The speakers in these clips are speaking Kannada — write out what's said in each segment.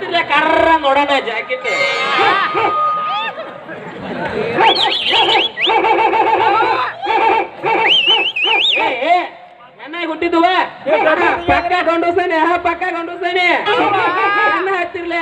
ಹತ್ತಿರ ಕರ್ರ ನೋಡೋಣ ಜಾಕೆಟ್ ಏ ಏ ಚೆನ್ನಾಗಿ ಹುಟ್ಟಿದ್ವ ಪಕ್ಕ ಗಂಡುಸನೆ ಹಾ ಪಕ್ಕ ಗಂಡುಸನೆ ನನ್ನ ಹತ್ತಿರ್ಲ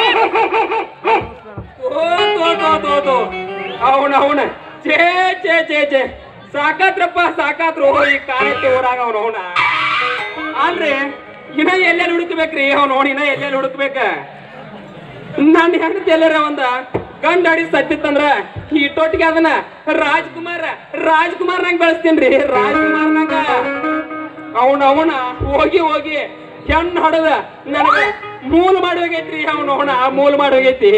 ಓ ತೋ ತೋ ತೋ ತೋ ಅವನ ಅವನ ಚೇ ಚೇ ಚೇ ಚೇ ಸಾಕಾತ್ರಪ್ಪ ಸಾಕಾತ್ರ ಓ ಈ ಕಾಣಕ್ಕೆ ಊರಾಗ ಅವನ ಅವನ ಅಲ್ರಿ ಇನ್ನ ಎಲ್ಲೆಲ್ಲಿ ಹುಡುಕ್ಬೇಕ್ರಿ ಅವ್ನು ನೋಡಿ ಇನ್ನ ಎಲ್ಲೆಲ್ಲಿ ಹುಡುಕ್ಬೇಕ ನನ್ನ ಹೆಂಡತಿ ಎಲ್ಲಾರ ಒಂದ ಗಂಡ ಅಡಿ ಸತ್ತಿತ್ತಂದ್ರ ಈ ಟೊಟ್ಟಿಗೆ ಅದನ್ನ ರಾಜ್ಕುಮಾರ್ ರಾಜ್ಕುಮಾರ್ ನಂಗೆ ಬೆಳೆಸ್ತೀನ್ರಿ ರಾಜ್ಕುಮಾರ್ ನಂಗ ಅವನ ಅವನ ಹೋಗಿ ಹೋಗಿ ಹೆಣ್ಣು ಹೊಡೆದ ನನಗ ಮೂಲ ಮಾಡಿ ಹೋಗೈತ್ರಿ ಅವನ ಅವನ ಮೂಲ ಮಾಡಿ ಹೋಗೈತಿ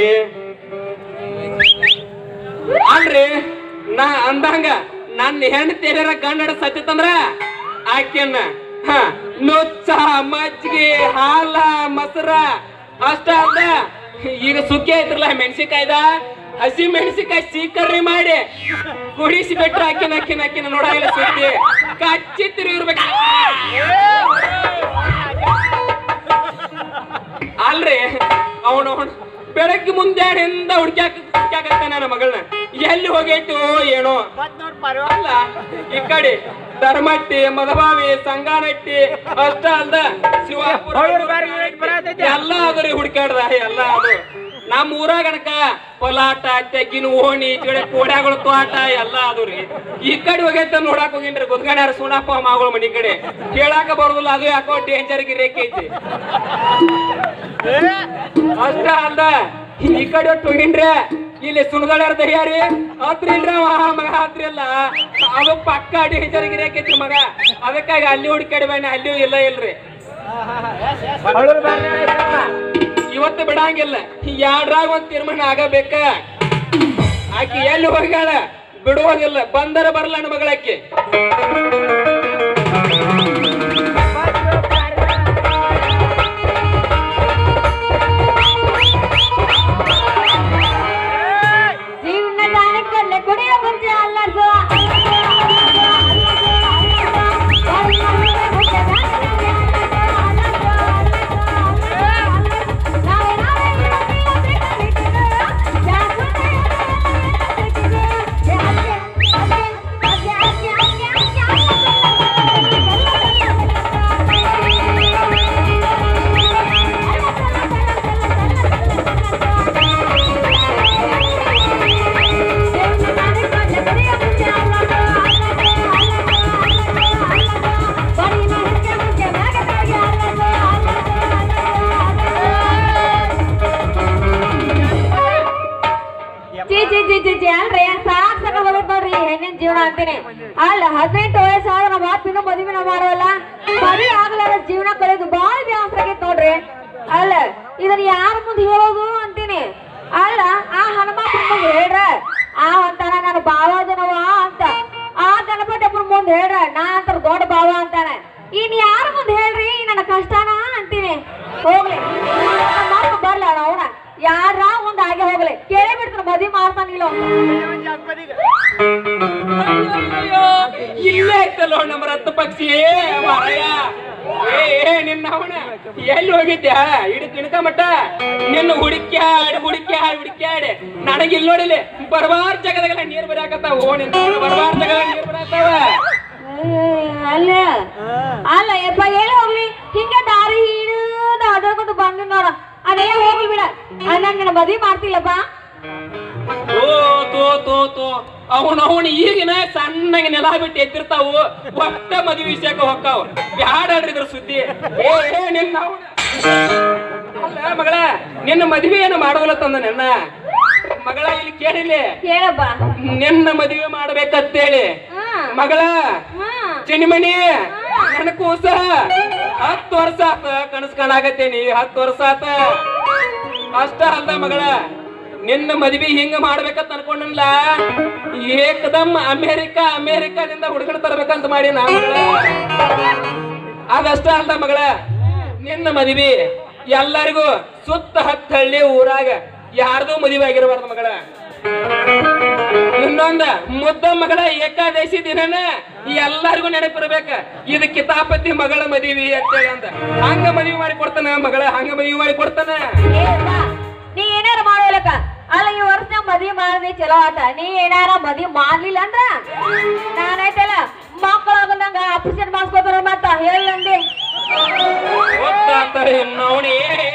ಅಲ್ರಿ ನಾ ಅಂದಂಗ ನನ್ನ ಹೆಣ್ಣು ಎಲ್ಲಾರ ಗಂಡ ಅಡಿ ಸತ್ತಿತ್ತಂದ್ರ ಆಕೆನ್ನ ಹ ನುಚ್ಚ ಮಜ್ಜಿಗೆ ಹಾಲ ಮೊಸರ ಅಷ್ಟ ಅಲ್ಲ ಈಗ ಸುಕ್ಕಿ ಐತ್ರಲ್ಲ ಮೆಣಸಿಕಾಯ್ದ ಹಸಿ ಮೆಣಸಿಕಾಯಿ ಸೀಕರ್ರಿ ಮಾಡಿ ಕುಡಿಸಿ ಬಿಟ್ರೆ ಅಕ್ಕಿನ ಅಕ್ಕಿನ ಅಕ್ಕಿನ ನೋಡಾಗಿಲ್ಲ ಸುದ್ದಿ ಕಚ್ಚಿ ತಿರುಗಿರ್ಬೇಕು ಅಲ್ರಿ ಅವನು ಅವನು ಬೆಳಗ್ಗೆ ಮುಂಜಾನೆಯಿಂದ ಹುಡ್ಕ್ಯಾಕ ಹುಡ್ಕ್ಯಾಕತ್ತ ನನ್ನ ಮಗಳನ್ನ ಎಲ್ಲಿ ಹೋಗೈತು ಏನೋ ಅಲ್ಲ ಈ ಕಡೆ ಧರ್ಮಟ್ಟಿ ಮದಬಾವಿ ಸಂಗಾನಟ್ಟಿ ಅಷ್ಟ ಅಲ್ದ ಶಿವಾಪುರ ಎಲ್ಲ ಅದ್ರಿ ಹುಡ್ಕಾಡ್ದ ಎಲ್ಲ ಅದು ನಮ್ಮ ಊರಾಗ ಗಣಕ ಪಲಾಟ ತೆಗ್ಗಿನ ಓಣಿ ಈ ಕಡೆ ಕೋಡ್ಯಾಗಳ ತೋಟ ಎಲ್ಲ ಅದು ರೀ ಈ ಕಡೆ ಹೋಗೈತ ನೋಡಾಕ್ ಹೋಗಿನ್ರಿ ಗುದ್ಗಾಡ್ಯಾರ ಸುಣಪ್ಪ ಮಾಗಳ ಮನಿ ಕಡೆ ಕೇಳಾಕ ಬರುದಿಲ್ಲ ಅದು ಯಾಕೋ ಡೇಂಜರ್ ಗಿರೇಕ್ ಐತಿ ಅಷ್ಟ ಅಲ್ದ ಈ ಕಡೆ ಒಟ್ಟು ಹೋಗಿನ್ರಿ ಇಲ್ಲಿ ಸುಣಗಾಡ್ಯಾರ ದಹಿಯಾರಿ ಹತ್ರ ಇಲ್ರಿ ಅವ ಮಗ ಹತ್ರ ಇಲ್ಲ ಅದು ಪಕ್ಕ ಡೇಂಜರ್ ಗಿರೇಕೈತಿ ಮಗ ಅದಕ್ಕಾಗಿ ಅಲ್ಲಿ ಹುಡುಕಾಡಿ ಬನ್ನಿ ಅಲ್ಲಿಯೂ ಇಲ್ಲ ಇಲ್ರಿ ಇವತ್ತು ಬಿಡಂಗಿಲ್ಲ ಯಾಡ್ರಾಗ ಒಂದ್ ತೀರ್ಮಾನ ಆಗಬೇಕ ಆಕಿ ಎಲ್ಲಿ ಹೋಗ್ಯಾಳ ಬಿಡುವುದಿಲ್ಲ ಬಂದರ ಬರಲ್ಲ ನನ್ನ ಮಗಳಕ್ಕೆ ಜೀವನ ದಾನಕ್ಕಲ್ಲ ಕುಡಿಯ ಮುಂಚೆ ಅಲ್ಲದು ಚೀ ಚೀ ಚೀ ಚೀ ಚೀ ಅಲ್ರಿ ಸಾಕ್ ಸಾಕ ಬರುತ್ತೆ ನೋಡ್ರಿ ಹೆಣ್ಣಿನ ಜೀವನ ಅಂತೀನಿ ಅಲ್ಲ ಹದಿನೆಂಟು ವಯಸ್ಸಾದ ನಮ್ಮ ಅಪ್ಪ ಇನ್ನೂ ಮದುವೆನ ಮಾಡೋಲ್ಲ ಮದುವೆ ಆಗ್ಲಾರ ಜೀವನ ಕಳೆದು ಬಾಳ ಬೇಸರ ಆಗೈತ್ ನೋಡ್ರಿ ಅಲ್ಲ ಇದನ್ನ ಯಾರ ಮುಂದೆ ಹೇಳೋದು ಅಂತೀನಿ ಅಲ್ಲ ಆ ಹನುಮಂತನ ಮುಂದೆ ಹೇಳ್ರ ಆ ಅಂತಾನ ನಾನು ಬಾವಾದನವ ಅಂತ ಆ ಗಣಪತಿಯಪ್ಪನ ಮುಂದೆ ಹೇಳ್ರ ನಾ ಅಂತರ ದೊಡ್ಡ ಬಾವ ಅಂತಾನೆ ಇನ್ ಯಾರ ಮುಂದೆ ಹೇಳ್ರಿ ನನ್ನ ಕಷ್ಟನ ಅಂತೀನಿ ಹೋಗ್ಲಿ ನಮ್ಮ ಅಪ್ಪ ಬರ್ಲ ಅವನ ಯಾರ ಒಂದ್ ಹಾಗೆ ಹೋಗ್ಲಿ ಕೇಳೇ ಬಿಡ್ತಾನ ಮದ್ವಿ ಮಾಡ್ತಾನಿಲ್ಲ ಅಯ್ಯೋ, ಇಲ್ಲೇ ಐತಲ್ಲೋ ನಮ್ಮ ರತ್ತ ಪಕ್ಷಿ ಮಾರಾಯ ಏ ಏ ನಿನ್ನ ಅವನ ಎಲ್ಲಿ ಹೋಗಿದ್ಯಾ ಇಡು ತಿನ್ಕ ಮಟ್ಟ ನಿನ್ನ ಹುಡುಕ್ಯಾಡ್ ಹುಡುಕ್ಯಾಡ್ ಹುಡುಕ್ಯಾಡ್ ನನಗೆ ಇಲ್ಲಿ ನೋಡಿಲಿ ಬರಬಾರ್ ಜಗದಾಗೆಲ್ಲ ನೀರ್ ಬರಾಕತ್ತಾವ ಓ ನಿನ್ನ ಬರಬಾರ್ ಜಗದಾಗ ನೀರ್ ಬರಾಕತ್ತಾವ ಅಲ್ಲ ಅಲ್ಲ ಯಪ್ಪ ಹೇಳಿ ಹೋಗ್ಲಿ ಹಿಂಗ ದಾರಿ ಹಿಡಿದ ಅದಕ್ಕೊಂದು ಬಂದು ನೋಡ ಅದೇ ಹೋಗ್ಲಿ ಬಿಡ ನನ್ನ ಮದ್ವಿ ಮಾಡ್ತಿಲ್ಲಪ್ಪ ಓ ತೋ ತೋ ತೋ ಅವನ ಅವನ ಈಗಿನ ಸಣ್ಣಗೆ ನೆಲ ಬಿಟ್ಟು ಎದ್ದಿರ್ತಾವು ಒಟ್ಟ ಮದುವೆ ವಿಷಯಕ್ಕೆ ಹೊಕ್ಕಾವ ಬ್ಯಾಡ್ರಿ ಇದ್ರ ಸುದ್ದಿ ಏ ಏ ನಿನ್ನ ಅವ್ನ. ಅಲ್ಲ ಮಗಳ ನಿನ್ನ ಮದುವೆ ಏನು ಮಾಡೋಲ್ಲ ತಂದ ನಿನ್ನ ಮಗಳ ಇಲ್ಲಿ ಕೇಳಿಲಿ ಕೇಳಪ್ಪ ನಿನ್ನ ಮದುವೆ ಮಾಡ್ಬೇಕಂತೇಳಿ ಹ್ಮ್ ಮಗಳ ಹ್ಮ್ ಚಿನಿಮಣಿ ನನ್ನ ಕೂಸ ಹತ್ತು ವರ್ಷ ಆತ ಕನಸ್ ಕಾಣಾಕತ್ತೇನಿ ಹತ್ತು ವರ್ಷ ಆತ ಅಷ್ಟ ಅಲ್ದ ಮಗಳ ನಿನ್ನ ಮದ್ವಿ ಹಿಂಗ ಮಾಡ್ಬೇಕಂತ ಅನ್ಕೊಂಡಲ್ಲ ಏಕದಮ್ ಅಮೇರಿಕ ಅಮೇರಿಕಾದಿಂದ ಹುಡುಗನ ತರ್ಬೇಕಂತ ಮಾಡಿ ನಾ ಮಗಳ ಅದಷ್ಟ ಅಲ್ದ ಮಗಳ ನಿನ್ನ ಮದ್ವಿ ಎಲ್ಲರಿಗೂ ಸುತ್ತ ಹತ್ತ ಹಳ್ಳಿ ಊರಾಗ ಯಾರ್ದು ಮದುವೆ ಆಗಿರಬಾರ್ದು ಮಗಳ ಇನ್ನೊಂದ ಮುದ್ದ ಮಗಳ ಏಕಾದಶಿ ದಿನನ ಎಲ್ಲಾರ್ಗು ನೆನಪಿರ್ಬೇಕ ಇದು ಕಿತಾಪತಿ ಮಗಳ ಮದುವೆ ಅಂತೇಳಿ ಅಂದ ಹಂಗ ಮದುವೆ ಮಾಡಿ ಕೊಡ್ತಾನ ಮಗಳ ಹಂಗ ಮದುವೆ ಮಾಡಿ ಕೊಡ್ತಾನ ಏ ಬಾ, ನೀ ಏನಾರ ಮಾಡೋಲಕ್ಕ ಅಲ್ಲ ಈ ವರ್ಷ ಮದ್ವಿ ಮಾಡಿದ್ರಿ ಚಲೋ ಆತ ನೀ ಏನಾರ ಮದ್ವಿ ಮಾಡ್ಲಿಲ್ಲ ಅಂದ್ರ ನಾನಾಯ್ತಲ್ಲ ಮಕ್ಕಳಾಗಂದಂಗ ಆಪರೇಷನ್ ಮಾಡಿಸ್ಕೋತಾರ ಮತ್ತ ಹೇಳಂದೆ ಗೊತ್ತಾತ ನೋಡಿ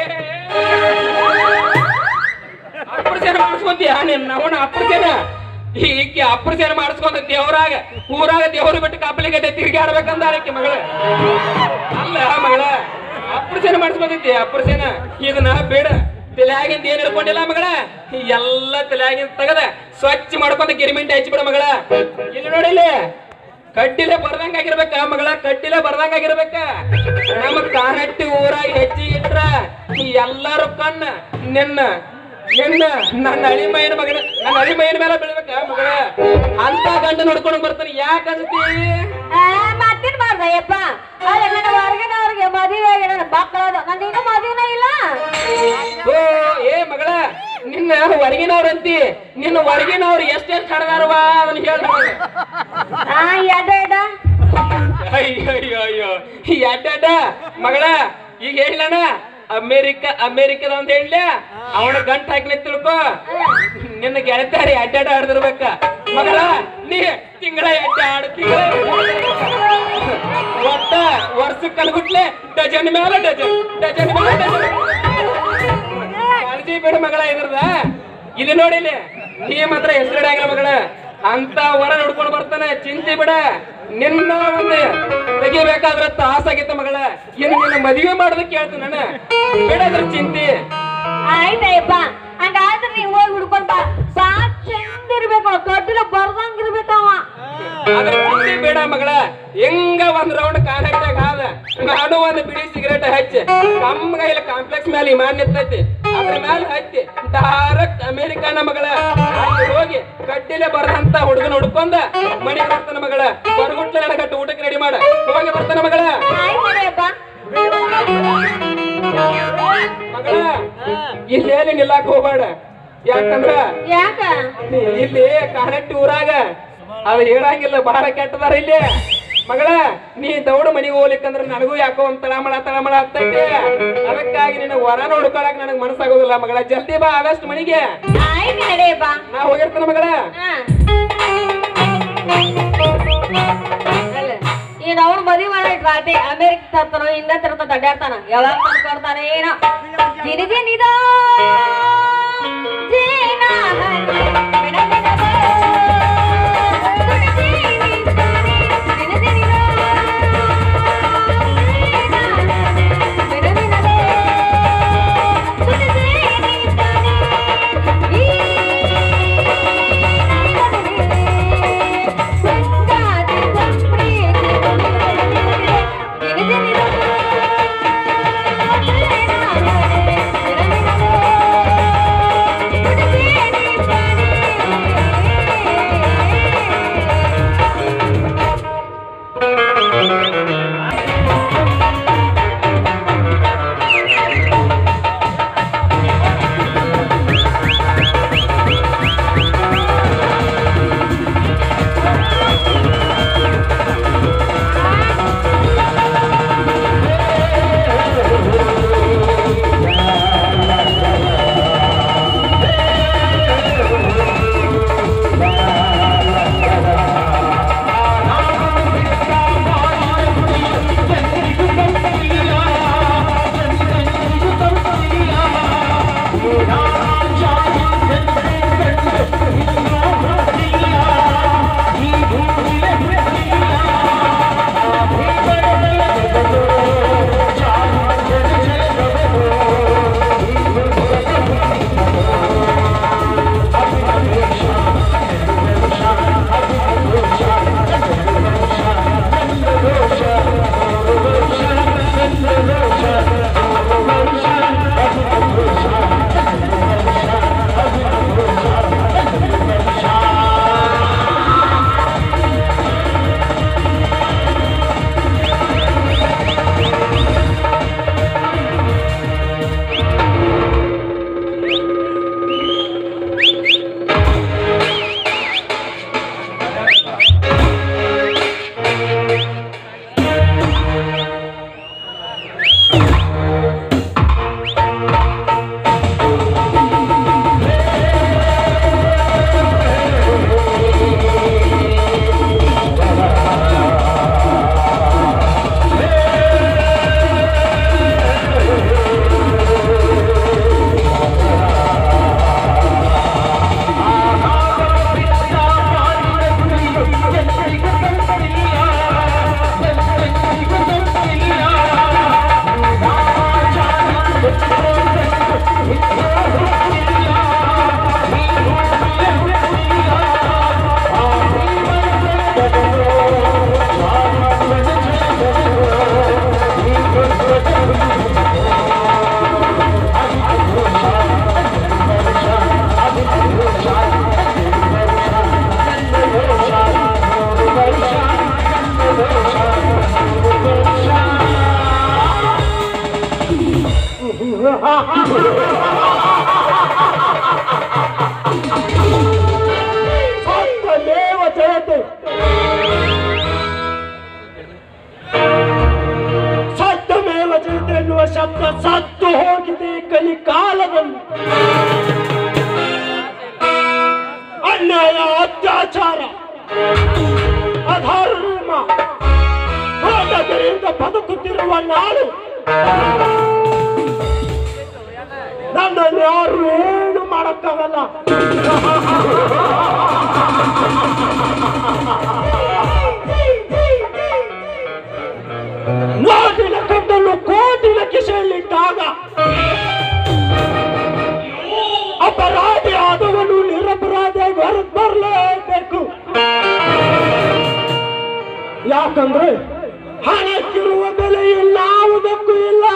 ಅಪ್ರಸೇನ ಮಾಡಿಸ್ಕೊಂತೀಯ ನಿನ್ನ ಅವನ ಅಪ್ರಸೇನ ಈಕೆ ಅಪ್ರಸೇನ ಮಾಡಿಸ್ಕೊಂತ ದೇವರಾಗ ಊರಾಗ ದೇವ್ರ ಬಿಟ್ಟು ಕಪ್ಪಲಿಗಡ್ಡೆ ತಿರುಗಾಡ್ಬೇಕಂದ ಆಕೆ ಮಗಳ ಅಲ್ಲ ಮಗಳ ಅಪ್ರಸೇನ ಮಾಡಿಸ್ಕೊಂತೈತಿ ಅಪ್ರಸೇನ ಇದನ್ನ ಬೇಡ ತಲೆಯಾಗಿಂದ ಏನ್ ಹಿಡ್ಕೊಂಡಿಲ್ಲ ಮಗಳ ಎಲ್ಲ ತಲೆಯಾಗಿಂದ ತೆಗದ ಸ್ವಚ್ಛ ಮಾಡ್ಕೊಂತ ಗಿರಿಮಿಂಟಿ ಹಚ್ಚಿಬಿಡ ಮಗಳ ಇಲ್ಲಿ ನೋಡಿಲ್ಲಿ ಕಡ್ಡಿಲೆ ಬರ್ದಂಗ ಆಗಿರ್ಬೇಕ ಮಗಳ ಕಡ್ಡಿಲೆ ಬರ್ದಂಗ ಆಗಿರ್ಬೇಕ ನಮ್ಮ ಕಾನಟ್ಟಿ ಊರಾಗ ಹೆಚ್ಚಿ ಇಟ್ರ ಎಲ್ಲಾರು ಕಣ್ಣ ನಿನ್ನ ನಿನ್ನ ನನ್ನ ಅಳಿಮೈನ ಮಗನ ನನ್ನ ಅಳಿಮೈನ ಮೇಲೆ ಬೀಳ್ಬೇಕ ಮಗಳ ಅಂತ ಗಂಡ ನೋಡ್ಕೊಂಡು ಬರ್ತಾನೆ ಯಾಕೆ ಅನ್ಸ್ತಿ ಮತ್ತೇನ್ ಮಾಡ್ದಯ್ಯಪ್ಪ ಅಲ್ಲ ನನ್ನ ಹೊರಗಿನವ್ರಿಗೆ ಮದುವೆ ಆಗಿ ನನ್ನ ಮಕ್ಕಳದ ನನ್ನ ಇನ್ನೂ ಮದುವೆನ ಇಲ್ಲ ಓ ಏ ಮಗಳ ನಿನ್ನ ಹೊರಗಿನವ್ರಂತಿ ನಿನ್ನ ಹೊರಗಿನವ್ರು ಎಷ್ಟೆಷ್ಟು ಹಣದಾರವ ಅದನ್ನ ಹೇಳ ಆ ಎಡ ಎಡ ಅಯ್ಯೋ ಅಯ್ಯೋ ಅಯ್ಯೋ ಎಡ್ಡ ಮಗಳ ಈಗ ಹೇಳಣ ಅಮೇರಿಕ ಅಮೇರಿಕದ ಅಂತ ಹೇಳ ಅವನ ಗಂಟ್ ಹಾಕಿನ ತಿಳ್ಕೊ ನಿನ್ನ ಗೆಳತಾರಿ ಅಡ್ಡಾಡ ಆಡ್ದಿರ್ಬೇಕ ಮಗಳ ನೀ ತಿಂಗಳ ಎಡ್ಡ ಆಡು ತಿಂಗಳ ಒಟ್ಟ ವರ್ಷಕ್ಕೆ ಕಲ್ಗುಟ್ಲೆ ಡಜನ್ ಮೇಲೆ ಡಜನ್ ಡಜನ್ ಮೇಲೆ ಡಜನ್ ಕಾಳಜಿ ಬಿಡು ಮಗಳ ಇದ್ರದ ಇಲ್ಲಿ ನೋಡಿಲಿ ನೀ ಮಾತ್ರ ಹೆಸರಿಡಾಗಿಲ್ಲ ಮಗಳ ಅಂತ ವರ ನೋಡ್ಕೊಂಡು ಬರ್ತಾನೆ ಚಿಂತೆ ಬಿಡ ನಿನ್ನ ಒಂದು ತೆಗಿಬೇಕಾದ್ರ ತಾಸಾಗಿತ್ತ ಮಗಳ ಇನ್ನು ನಿನ್ನ ಮದುವೆ ಮಾಡೋದಕ್ಕೆ ಕೇಳ್ತು ನಾನು ಬಿಡದ್ರ ಚಿಂತೆ ಆಯ್ತಯ್ಯಪ್ಪ ಹಂಗಾದ್ರೆ ನೀ ಹೋಗಿ ಹುಡ್ಕೊಂಡ್ ಬಾ ಬಾ ಚಂದ ಇರ್ಬೇಕು ಕಟ್ಟಿಲ ಬರ್ದಂಗ ಇರ್ಬೇಕವ ಅದ್ರ ಚಿಂತೆ ಬೇಡ ಮಗಳ ಹೆಂಗ ಒಂದ್ ರೌಂಡ್ ಕಾನ್ಯಾಕ್ಟಾಗ ಆದ ನಾನು ಒಂದು ಬಿಡಿ ಸಿಗರೇಟ್ ಹಚ್ಚಿ ಕಮ್ಮಗ ಇಲ್ಲ ಕಾಂಪ್ಲೆಕ್ಸ್ ಮೇಲೆ ವಿಮಾನ ನಿಂತೈತಿ ಅದ್ರ ಮೇಲೆ ಹಚ್ಚಿ ಡೈರೆಕ್ಟ್ ಅಮೇರಿಕಾನ ಮಗಳ ಅಲ್ಲಿ ಹೋಗಿ ಕಡ್ಡಿಲೆ ಬರದಂತ ಹುಡುಗನ ಹುಡ್ಕೊಂಡ ಮನೆಗೆ ಬರ್ತಾನ ಮಗಳ ಹೊರಗುಟ್ಲೆ ನನಗಟ್ಟು ಊಟಕ್ಕೆ ರೆಡಿ ಮಾಡ ಹೋಗಿ ಬರ್ತಾನ ಮಗಳ ಆಯ್ತಯ್ಯಪ್ಪ ಮಗಳ ಇಲ್ಲೇನು ನಿಲ್ಲಾಕ್ ಹೋಗ್ಬೇಡ ಯಾಕಂದ್ರ ಯಾಕ ಇಲ್ಲಿ ಕಾನಟ್ಟಿ ಊರಾಗ ಅದು ಹೇಳಂಗಿಲ್ಲ ಬಹಳ ಕೆಟ್ಟದಾರ ಇಲ್ಲಿ ಮಗಳ ನೀ ದೌಡ ಮನೆಗೆ ಹೋಗ್ಲಿಕ್ಕಂದ್ರ ನನಗೂ ಯಾಕೋ ಒಂದ್ ತಳಮಳ ತಳಮಳ ಆಗ್ತೈತೆ ಅದಕ್ಕಾಗಿ ನಿನ್ನ ವರ ನೋಡ್ಕೊಳಕ್ ನನಗ್ ಮನಸ್ಸಾಗೋದಿಲ್ಲ ಮಗಳ ಜಲ್ದಿ ಬಾ ಆಗಸ್ಟ್ ಮನೆಗೆ ಆಯ್ತು ನಡೆಯಪ್ಪ ನಾ ಹೋಗಿರ್ತಾನ ಮಗಳ ಹಾ. ಅಲ್ಲ, ಈ ಅವ್ರ ಮದುವೆ ಮಾಡಿಟ್ ರಾತೆ ಅಮೇರಿಕ ತರ್ತಾನ ಹಿಂದ ತರ್ತಾನ ಅಡ್ಡಾಡ್ತಾನ ಯಾವಾಗ ತಂದ್ಕೊಡ್ತಾನೆ ಏನೋ ಜಿನಿ ಜಿನಿದ ಜೀನ ಹನಿ, ಬಿಡ ಬಿಡದ. ಸುಡಿ ಜೀನಿ ತಾನೆ, ಜಿನಿ ಜಿನಿದ. ಜೀನ ಹನಿ, ಬಿಡ ಬಿಡದ. ಸುಡಿ ಜೀನಿ ತಾನೆ, ಈ ಆ ಬದುಕುತ್ತಿರುವ ನಾನು ನನ್ನನ್ನು ಯಾರು ಏನು ಮಾಡಕ್ಕಾಗಲ್ಲ ನಾಟಿನ ಕಟ್ಟಲು ಕೋಟಿನ ಕಿಸೆಯಲ್ಲಿಟ್ಟಾಗ ಅಪರಾಧಿ ಆದವನು ನಿರಪರಾಧಿ ಹೊರಗೆ ಬರಲೇಬೇಕು ಯಾಕಂದ್ರೆ ಹಣಕ್ಕಿರುವ ಬೆಲೆ ಇನ್ನಾವುದಕ್ಕೂ ಇಲ್ಲ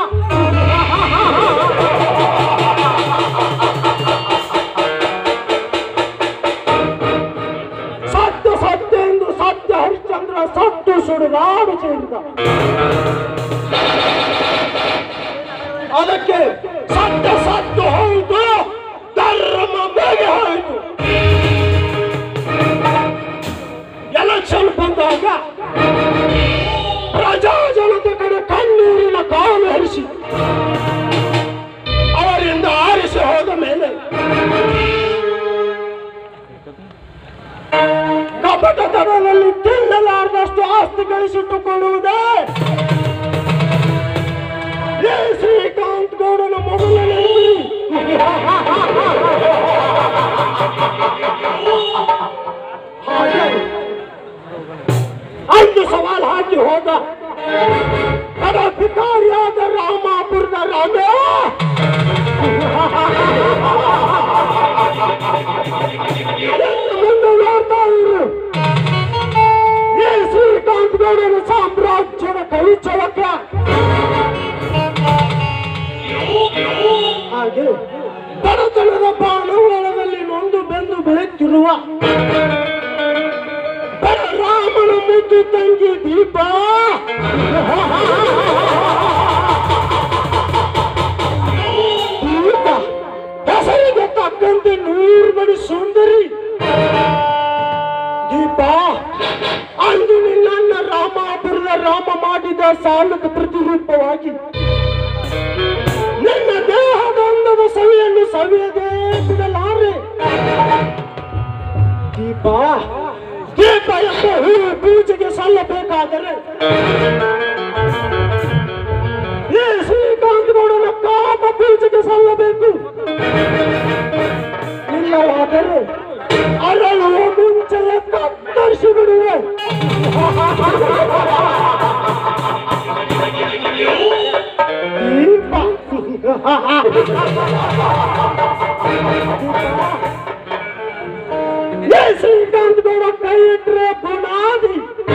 ಸತ್ಯ ಸತ್ಯ ಎಂದು ಸತ್ಯ ಹರಿಶ್ಚಂದ್ರ ಸತ್ತು ಸುಡುಗಾಡು ಸೇರಿದ ಅದಕ್ಕೆ ಸತ್ಯ ಸತ್ತು ಹೋಯಿತು ಧರ್ಮ ಬೇಗ ಹೋಯಿತು ಎಲೆಕ್ಷನ್ ಬಂದಾಗ ಪ್ರಜಾ ಜನತೆ ಕಡೆ ಕಣ್ಣೀರಿನ ಕಾಲು ಹರಿಸಿ ಅವರಿಂದ ಆರಿಸಿ ಹೋದ ಮೇಲೆ ಕಪಟತನದಲ್ಲಿ ತಿನ್ನಲಾರದಷ್ಟು ಆಸ್ತಿ ಗಳಿಸಿಟ್ಟುಕೊಳ್ಳುವುದೇ ಏ ಶ್ರೀಕಾಂತ್ ಗೌಡನ ಮೊದಲನೇ ಗುರಿ. ಹಾಗೆ ಐದು ಸವಾಲ್ ಹಾಕಿ ಹೋದ ಕಡ ಭಿಕಾರಿಯಾದ ರಾಮಾಪುರದ ರಾಮ ಮುಂದೆ ನೋಡ್ತಾ ಇರು ಈ ಶ್ರೀಕಾಂತ್ ಗೌಡನ ಸಾಮ್ರಾಜ್ಯದ ಕೈ ಚಳಕ ಹಾಗೆ ಬಡತನದ ಬಾಣವಳದಲ್ಲಿ ನೊಂದು ಬೆಂದು ಬೆಳೆಯುತ್ತಿರುವ ಬಡ ರಾಮನ ಮುದ್ದು ತಂಗಿ ದೀಪ ದೀಪ ಹೆಸರಿಗೆ ತಕ್ಕಂತೆ ನೂರು ಬಡಿ ಸುಂದರಿ ದೀಪ ಅಂದು ನಿನ್ನ ರಾಮಾಪುರದ ರಾಮ ಮಾಡಿದ ಸಾಲದ ಪ್ರತಿರೂಪವಾಗಿ ನಿನ್ನ ದೇಹದ ಅಂದದ ಸವಿಯನ್ನು ಸವಿಯದೇ ಬಿಡಲಾರೆ ದೀಪ ದೀಪ ಎಂಬ ಹೂ ಪೂಜೆಗೆ ಸಲ್ಲಬೇಕಾದರೆ ಈ ಶ್ರೀಕಾಂತ್ ಗೌಡನ ಕಾಮ ಪೂಜೆಗೆ ಸಲ್ಲಬೇಕು ಇಲ್ಲವಾದರೆ ಅರಳುವ ಮುಂಚೆಯೇ ಕತ್ತರಿಸಿ ಬಿಡುವೆ ದೀಪ ಏ ಶ್ರೀಕಾಂತ್ ಗೌಡ ಕೈ ಇಟ್ರೆ ಬುನಾದಿ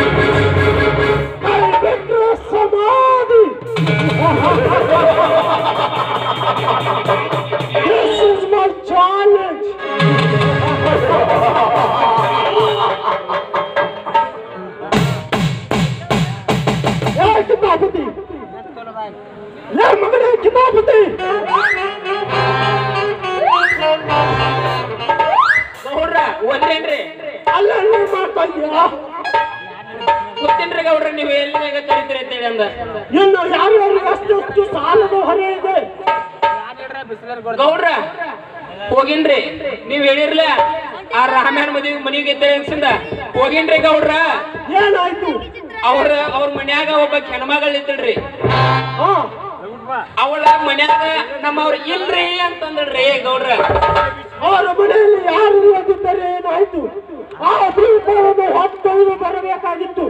ಕೈ ಬಿಟ್ರೆ ಸಮಾಧಿ This is my challenge. ಏ ಕಿತಾಪತಿ ಲೇ ಮಗನೇ ಕಿತಾಪತಿ ಗೌಡ್ರ ಒಂದೇನ್ರಿ ಅಲ್ಲ ನೀನ್ ಮಾಡ್ತಾ ಇದೀಯಾ ಗೊತ್ತೇನ್ರಿ ಗೌಡ್ರ ನೀವು ಎಲ್ಲಿನಾಗ ಕರಿತೀರಿ ಅಂತೇಳಿ ಅಂದ ಇನ್ನು ಯಾರ್ಯಾರಿಗೆ ಅಷ್ಟು ಸಾಲದ ಹೊರೆ ಇದೆ ಗೌಡ್ರ ಹೋಗಿನ್ರಿ ನೀವ್ ಹೇಳಿರ್ಲ ಆ ರಾಮ್ಯಾನ್ ಮದುವೆ ಮನೆಗೆ ಇದ್ದ ಹೋಗಿನ್ರಿ ಗೌಡ್ರ ಏನಾಯ್ತು ಅವ್ರ ಅವ್ರ ಮನ್ಯಾಗ ಒಬ್ಬ ಹೆಣ್ಮಗಳು ಇದ್ದಳ್ರಿ ಹಾ ಅವಳ ಮನ್ಯಾಗ ನಮ್ಮವ್ರ ಇಲ್ರಿ ಅಂತಂದ್ರಿ ಗೌಡ್ರ ಅವರ ಮನೆಯಲ್ಲಿ ಯಾರು ಇಲ್ಲದಿದ್ದರೆ ಏನಾಯ್ತು ಆ ದೀಪವನ್ನು ಹೊತ್ತೊಯ್ದು ಬರಬೇಕಾಗಿತ್ತು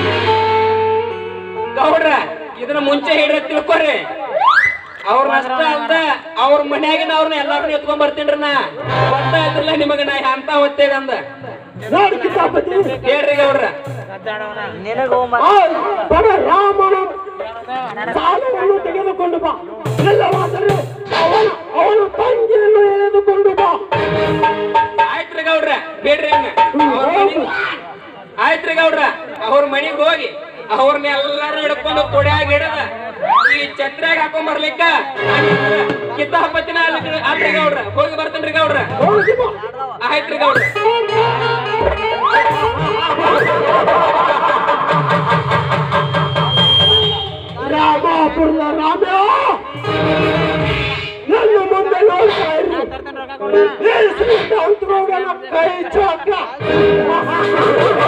ಗೌಡ್ರ ಇದನ್ನ ಮುಂಚೆ ಹೇಳಿರ ತಿಳ್ಕೊರಿ ಅವ್ರನ್ನ ಅಷ್ಟ ಅಲ್ದ ಅವ್ರ ಮನ್ಯಾಗಿನ ಅವ್ರನ್ನ ಎಲ್ಲಾರನ್ನ ಎತ್ಕೊಂಡ್ ಬರ್ತೀನ್ರಿ ನಾ ಗೊತ್ತಾಯ್ತಿಲ್ಲ ನಿಮಗ ನಾ ಅಂತ ಹೊತ್ತೇವೆ ಅಂದ ನೋಡಿ ಕಿತಾಪತಿ ಹೇಳ್ರಿ ಗೌಡ್ರ ಆ ಬಡ ರಾಮನ ಸಾಲವನ್ನು ತೆಗೆದುಕೊಂಡು ಬಾ ಇಲ್ಲವಾದರೆ ಅವನ ಅವನ ತಂಗಿಯನ್ನು ಎಳೆದುಕೊಂಡು ಬಾ ಆಯ್ತ್ರಿ ಗೌಡ್ರ ಬೇಡ್ರಿ ಹಂಗ ಅವ್ರ ಮನೆಗ್ ಆಯ್ತ್ರಿ ಗೌಡ್ರ ಅವ್ರ ಮನೆಗ್ ಹೋಗಿ ಅವ್ರನ್ನ ಎಲ್ಲಾರು ಹಿಡ್ಕೊಂಡು ತೊಡ್ಯಾಗ ಹಿಡದ ಈ ಛತ್ರ್ಯಾಗ ಹಾಕೊಂಡ್ ಬರ್ಲಿಕ್ಕ ಕಿತ್ತ ಹಪ್ಪತ್ತಿನ ಅಲ್ಲಿ ಆತ್ರಿ ಗೌಡ್ರ ಹೋಗಿ ಬರ್ತೇನ್ರಿ ಗೌಡ್ರ ಹೋಗಿ ಬಾ ಆಯ್ತ್ರಿ ಗೌಡ್ರ ರಾಮಾಪುರದ ರಾಮ ನನ್ನ ಮುಂದೆ ನೋಡ್ತಾ ಇರು ಈ ಶ್ರೀಕಾಂತ್ ಗೌಡನ ಕೈ ಚೌಕ